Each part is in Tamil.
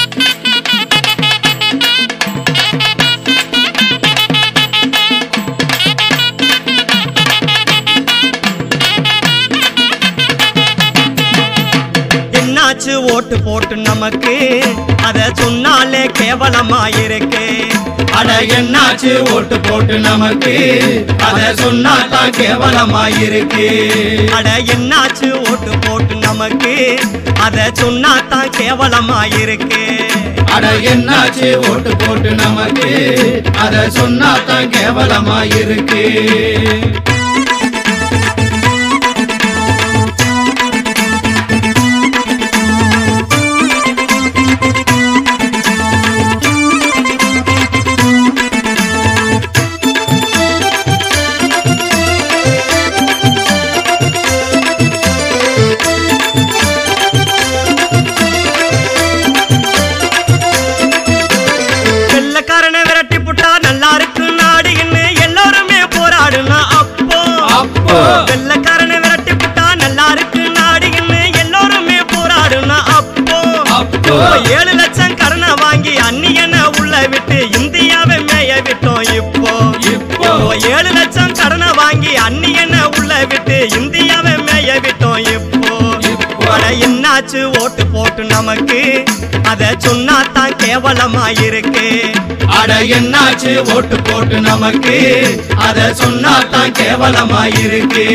என்னாச்சு ஓட்டு போட்டு நமக்கு அத சொன்னாலே கேவலமாயிருக்கு அட என்னாச்சு ஓட்டு போட்டு நமக்கு அத சொன்னாதான் கேவலமாயிருக்கு அட என்னாச்சு ஓட்டு போட்டு நமக்கு அத சொன்னாதான் கேவலமாயிருக்கு அட என்னாச்சு ஓட்டு போட்டு நமக்கு அத சொன்னாதான் கேவலமாயிருக்கு வெள்ளக்காரனை விரட்டி புட்டா நல்லா இருக்கு நாடு என்ன எல்லாருமே போராடுனா அப்போ அப்போ வெள்ளக்காரனை விரட்டி புட்டா நல்லா இருக்கு நாடு என்ன எல்லாருமே போராடுனா அப்போ அப்போ ஏழு லட்சம் கடனை வாங்கி அந்நியனை உள்ள விட்டு இந்தியாவை மேய விட்டோம் இப்போ இப்போ ஏழு லட்சம் கடனை வாங்கி அந்நியனை உள்ள விட்டு இந்தியாவை மேய விட்டோம் இப்போ இப்போ. அட என்னாச்சு ஓட்டு போட்டு நமக்கு அத சொன்னாதான் கேவலமாயிருக்கு அட என்னாச்சு ஓட்டு போட்டு நமக்கு அத சொன்னாதான் கேவலமாயிருக்கு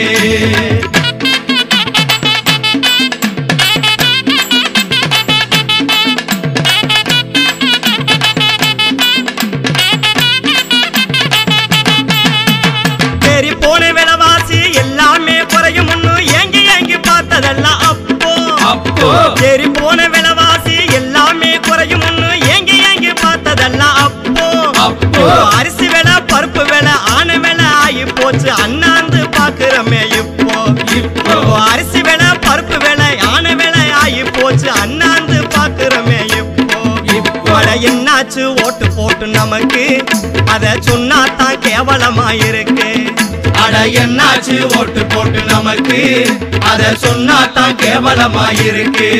சரி போன விலைவாசி எல்லாமே குறையும் ஏங்கி ஏங்கி பார்த்ததெல்லாம் அப்போ அப்போ சரி போன விலைவாசி எல்லாமே குறையும் ஏங்கி ஏங்கி பார்த்ததெல்லாம் அப்போ அப்போ அரிசி விலை பருப்பு விலை ஆன விலை ஆகி போச்சு அண்ணாந்து பாக்குறமே இப்போ இப்போ அரிசி விலை பருப்பு விலை ஆன விலை ஆகி போச்சு அண்ணாந்து பாக்குறமே இப்போ இப்போ. அட என்னாச்சு ஓட்டு போட்டு நமக்கு அத சொன்னாதான் கேவலமாயிருக்கு அட என்னாச்சு ஓட்டு போட்டு நமக்கு அத சொன்னாதான் கேவலமாயிருக்கு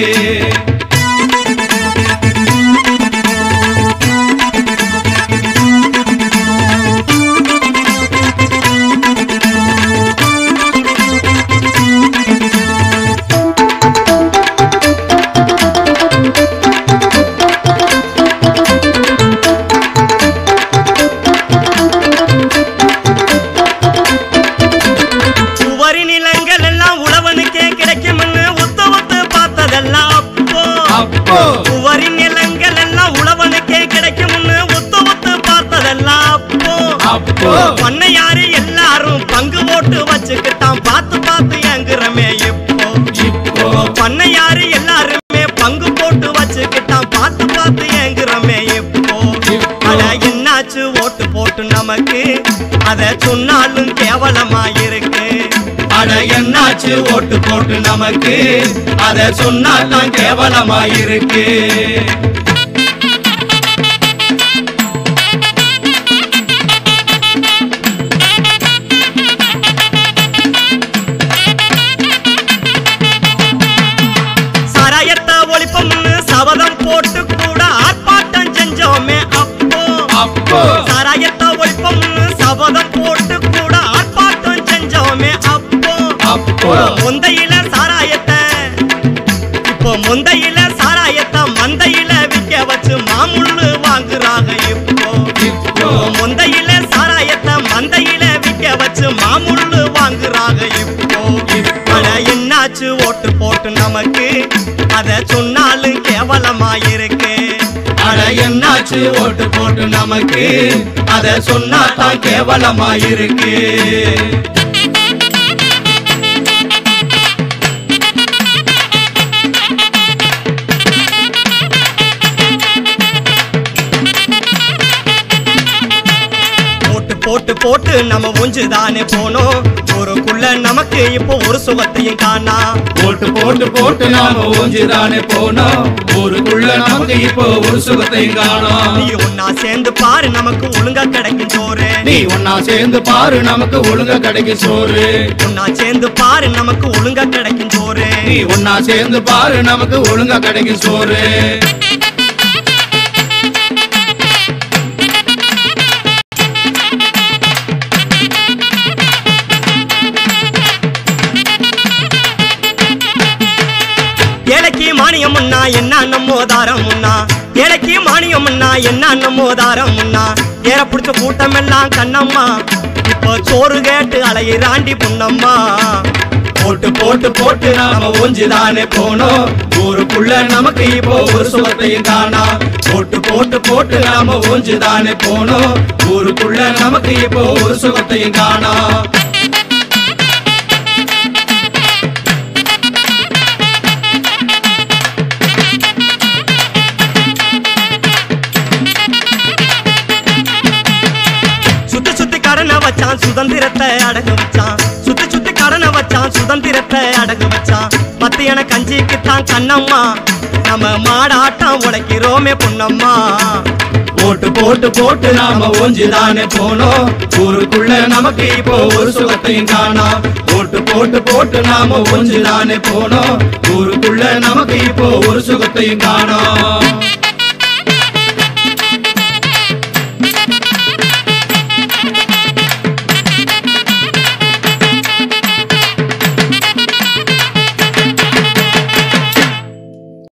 சுவரி நிலங்கள் எல்லாம் உழவனுக்கே கிடைக்கும்னு ஒத்து ஒத்து பார்த்ததெல்லாம் அப்போ அப்போ சுவரி நிலங்கள் எல்லாம் உழவனுக்கே கிடைக்கும்னு ஒத்து ஒத்து பார்த்ததெல்லாம் அப்போ அப்போ பண்ணையாரு எல்லாரும் பங்கு போட்டு வச்சுக்கிட்டான் பார்த்து பார்த்து ஏங்குறமே இப்போ இப்போ பண்ணையாரு எல்லாருமே பங்கு போட்டு வச்சுக்கிட்டான் பார்த்து பார்த்து ஏங்குறமே இப்போ அட என்னாச்சு ஓட்டு போட்டு நமக்கு அத சொன்னாலும் கேவலமாயிருக்கு அட என்னாச்சு ஓட்டு போட்டு நமக்கு அத சொன்னாதான் கேவலமாயிருக்கு சாராயத்தை ஒழிப்போம்னு சபதம் போட்டு கூட ஆர்ப்பாட்டம் செஞ்சோமே அப்போ அப்போ சாராயத்தை ஒழிப்போம்னு சபதம் போட்டு கூட ஆர்ப்பாட்டம் செஞ்சோமே அப்போ அப்போ முந்தையில சாராயத்தை இப்போ முந்தையில சாராயத்தை மந்தையில விக்க வச்சு மாமுள்ளு வாங்குறாங்க இப்போ இப்போ முந்தையில சாராயத்தை மந்தையில விக்க வச்சு மாமுள்ளு வாங்குறாங்க இப்போ அட என்னாச்சு ஓட்டு போட்டு நமக்கு அத சொன்னாலும் கேவலமாயிருக்கு அட என்னாச்சு ஓட்டு போட்டு நமக்கு அத சொன்னாதான் கேவலமாயிருக்கு போட்டு போட்டு போட்டு நம்ம மூஞ்சு தானே போனோம் ஊருக்குள்ள நமக்கு இப்போ ஒரு சுகத்தையும் காணா போட்டு போட்டு போட்டு நாம ஊஞ்சிதானே போனோம் ஊருக்குள்ள நமக்கு இப்போ ஒரு சுகத்தையும் காணோம் நீ ஒன்னா சேர்ந்து பாரு நமக்கு ஒழுங்கா கிடைக்கும் சோறு நீ ஒன்னா சேர்ந்து பாரு நமக்கு ஒழுங்கா கிடைக்கும் சோறு ஒன்னா சேர்ந்து பாரு நமக்கு ஒழுங்கா கிடைக்கும் சோறு நீ ஒன்னா சேர்ந்து பாரு நமக்கு ஒழுங்கா கிடைக்கும் சோறு என்ன நம்மோ தாரம் முன்னா ஏழைக்கு மானியம் முன்னா என்ன நம்மோ தாரம் முன்னா ஏற பிடிச்ச கூட்டம் எல்லாம் கண்ணம்மா இப்போ சோறு கேட்டு அலையிறாண்டி புண்ணம்மா போட்டு போட்டு போட்டு நாம ஒஞ்சுதானே போனோம் ஊருக்குள்ள நமக்கு இப்போ ஒரு சுகத்தையும் காணா போட்டு போட்டு போட்டு நாம ஒஞ்சுதானே போனோம் ஊருக்குள்ள நமக்கு இப்போ ஒரு சுகத்தையும் காணா சுத்தி சுத்தி கடனை வச்சான் சுதந்திரத்தை அடகு வச்சான் சுத்தி சுத்தி கடனை வச்சான் சுதந்திரத்தை அடகு வச்சான் மத்தியான கஞ்சிக்குத்தான் கண்ணம்மா நம்ம மாடாட்டம் உடைக்கிறோமே பொன்னம்மா போட்டு போட்டு போட்டு நாம ஒஞ்சுதானே போனோம் ஊருக்குள்ள நமக்கு இப்போ ஒரு சுகத்தையும் காணா போட்டு போட்டு போட்டு நாம ஒஞ்சுதானே போனோம் ஊருக்குள்ள நமக்கு இப்போ ஒரு சுகத்தையும் காணோம்